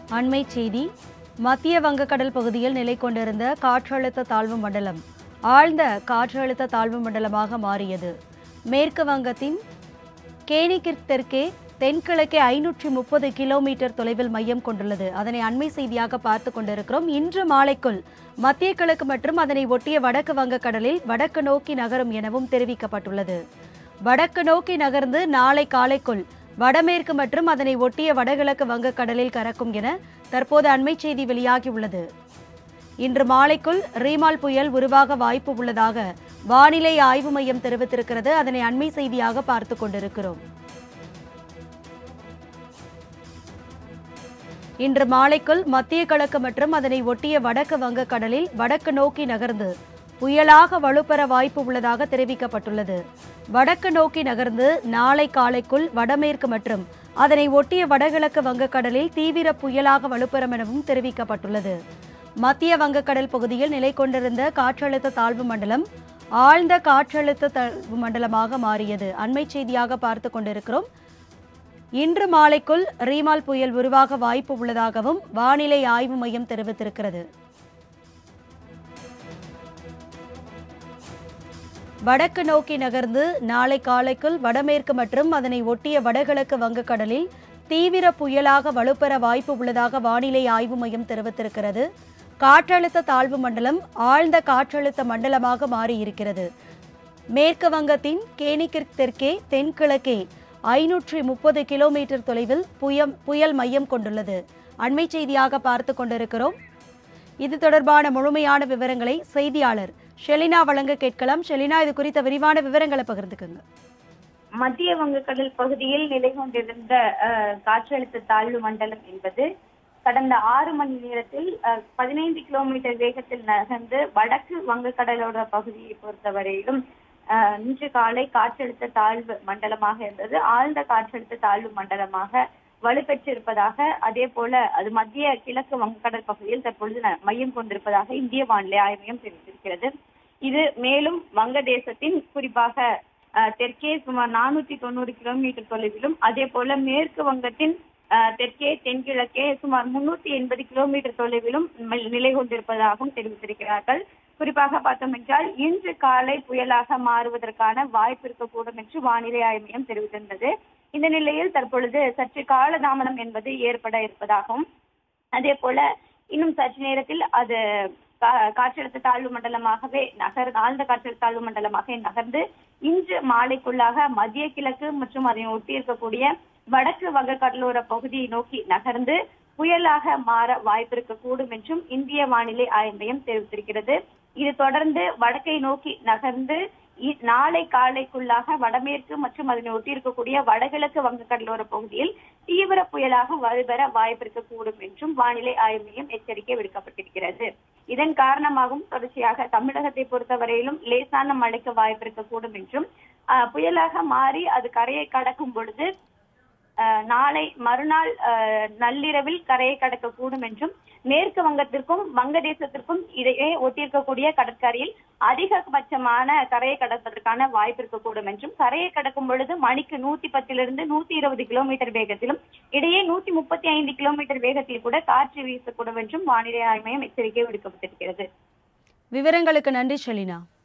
அண்மை செய்தி மத்திய வங்கக்கடல் பகுதியில் நிலை கொண்டிருந்த காற்றழுத்த தாழ்வு மண்டலம் ஆழ்ந்த காற்றழுத்த தாழ்வு மண்டலமாக மாறியது மேற்கு வங்கத்தின் கேணிக்கிற்கு தெற்கே தென்கிழக்கே ஐநூற்றி முப்பது கிலோமீட்டர் தொலைவில் மையம் கொண்டுள்ளது அதனை அண்மை செய்தியாக பார்த்து கொண்டிருக்கிறோம் இன்று மாலைக்குள் மத்திய கிழக்கு மற்றும் அதனை ஒட்டிய வடக்கு வங்கக்கடலில் வடக்கு நோக்கி நகரும் எனவும் தெரிவிக்கப்பட்டுள்ளது வடக்கு நோக்கி நகர்ந்து நாளை காலைக்குள் வடமேற்கு மற்றும் அதனை ஒட்டிய வடகிழக்கு வங்கக்கடலில் கறக்கும் என தற்போது அண்மை செய்தி வெளியாகியுள்ளது இன்று மாலைக்குள் ரீமால் புயல் உருவாக வாய்ப்பு உள்ளதாக வானிலை ஆய்வு மையம் தெரிவித்திருக்கிறது அதனை அண்மை செய்தியாக பார்த்து கொண்டிருக்கிறோம் இன்று மாலைக்குள் மத்திய கிழக்கு மற்றும் அதனை ஒட்டிய வடக்கு வங்கக்கடலில் வடக்கு நோக்கி நகர்ந்து புயலாக வலுப்பெற வாய்ப்பு உள்ளதாக தெரிவிக்கப்பட்டுள்ளது வடக்கு நோக்கி நகர்ந்து நாளை காலைக்குள் வடமேற்கு மற்றும் அதனை ஒட்டிய வடகிழக்கு வங்கக்கடலில் தீவிர புயலாக வலுப்பெறும் எனவும் தெரிவிக்கப்பட்டுள்ளது மத்திய வங்கக்கடல் பகுதியில் நிலை கொண்டிருந்த காற்றழுத்த தாழ்வு மண்டலம் ஆழ்ந்த காற்றழுத்த தாழ்வு மண்டலமாக மாறியது அண்மை செய்தியாக பார்த்து கொண்டிருக்கிறோம் இன்று மாலைக்குள் ரீமால் புயல் உருவாக வாய்ப்பு உள்ளதாகவும் வானிலை ஆய்வு மையம் தெரிவித்திருக்கிறது வடக்கு நோக்கி நகர்ந்து நாளை காலைக்குள் வடமேற்கு மற்றும் அதனை ஒட்டிய வடகிழக்கு வங்கக்கடலில் தீவிர புயலாக வலுப்பெற வாய்ப்பு உள்ளதாக வானிலை ஆய்வு மையம் தெரிவித்திருக்கிறது காற்றழுத்த தாழ்வு மண்டலம் ஆழ்ந்த காற்றழுத்த மண்டலமாக மாறியிருக்கிறது மேற்கு வங்கத்தின் கேணிக்கிற்கு தெற்கே தென்கிழக்கே ஐநூற்றி முப்பது கிலோமீட்டர் தொலைவில் புயம் புயல் மையம் கொண்டுள்ளது அண்மை செய்தியாக பார்த்து கொண்டிருக்கிறோம் இது தொடர்பான முழுமையான விவரங்களை செய்தியாளர் ஷெலினா வழங்க கேட்கலாம் ஷெலினா இது குறித்த விரிவான விவரங்களை பகிர்ந்துக்குங்க மத்திய வங்கக்கடல் பகுதியில் நிலை கொண்டிருந்த அஹ், காற்றழுத்த தாழ்வு மண்டலம் என்பது கடந்த ஆறு மணி நேரத்தில் அஹ், பதினைந்து கிலோமீட்டர் வேகத்தில் நகர்ந்து வடக்கு வங்கக்கடலோட பகுதியை பொறுத்தவரையிலும் அஹ், இன்று காலை காற்றழுத்த தாழ்வு மண்டலமாக இருந்தது ஆழ்ந்த காற்றழுத்த தாழ்வு மண்டலமாக வலுப்பெற்றிருப்பதாக அதே போல அது மத்திய கிழக்கு வங்கக்கடல் பகுதியில் தற்பொழுது ந- மையம் கொண்டிருப்பதாக இந்திய வானிலை ஆய்வு மையம் தெரிவித்திருக்கிறது இது மேலும் வங்கதேசத்தின் குறிப்பாக அஹ், தெற்கே சுமார் நானூத்தி தொண்ணூறு கிலோமீட்டர் தொலைவிலும் அதே போல மேற்கு வங்கத்தின் அஹ், தெற்கே தென்கிழக்கே சுமார் முன்னூத்தி எண்பது கிலோமீட்டர் தொலைவிலும் மல்- நிலை கொண்டிருப்பதாகவும் தெரிவித்திருக்கிறார்கள் குறிப்பாக பார்த்தோம் என்றால் இன்று காலை புயலாக மாறுவதற்கான வாய்ப்பு இருக்கக்கூடும் என்று வானிலை ஆய்வு மையம் தெரிவித்திருந்தது இந்த நிலையில் தற்பொழுது சற்று காலதாமதம் என்பது ஏற்பட இருப்பதாகவும் அதே போல இன்னும் சற்று நேரத்தில் அது கா- காற்றழுத்த தாழ்வு மண்டலமாகவே நகர் ஆழ்ந்த காற்றழுத்த தாழ்வு மண்டலமாக நகர்ந்து இன்று மாலைக்குள்ளாக மத்திய கிழக்கு மற்றும் அதை ஒட்டி இருக்கக்கூடிய வடக்கு வங்கக்கடலோர பகுதியை நோக்கி நகர்ந்து புயலாக மாற வாய்ப்பிருக்க கூடும் என்றும் இந்திய வானிலை ஆய்வு மையம் தெரிவித்திருக்கிறது இது தொடர்ந்து வடக்கை நோக்கி நகர்ந்து இ- நாளை காலைக்குள்ளாக வடமேற்கு மற்றும் அதனை ஒட்டி இருக்கக்கூடிய வடகிழக்கு வங்கக்கடலோர பகுதியில் தீவிர புயலாக வலுப்பெற வாய்ப்பிருக்க கூடும் என்றும் வானிலை ஆய்வு மையம் எச்சரிக்கை விடுக்கப்பட்டிருக்கிறது இதன் காரணமாகவும் தொடர்ச்சியாக தமிழகத்தை பொறுத்தவரையிலும் லேசான மழைக்கு வாய்ப்பிருக்க கூடும் என்றும் ஆஹ், புயலாக மாறி அது கரையை கடக்கும் பொழுது ஆஹ், நாளை மறுநாள் ஆஹ், நள்ளிரவில் கரையை கடக்கக்கூடும் என்றும் மேற்கு வங்கத்திற்கும் வங்கதேசத்திற்கும் இடையே ஒட்டியிருக்கக்கூடிய கடற்கரையில் அதிகபட்சமான கரையை கடப்பதற்கான வாய்ப்பு இருக்கக்கூடும் என்றும் கரையை கடக்கும் பொழுது மணிக்கு நூத்தி பத்திலிருந்து நூத்தி இருபது கிலோமீட்டர் வேகத்திலும் இடையே நூத்தி முப்பத்தி ஐந்து கிலோமீட்டர் வேகத்தில் கூட காற்று வீசக்கூடும் என்றும் வானிலை ஆய்வு மையம் எச்சரிக்கை விடுக்கப்பட்டிருக்கிறது விவரங்களுக்கு நன்றி ஷெலினா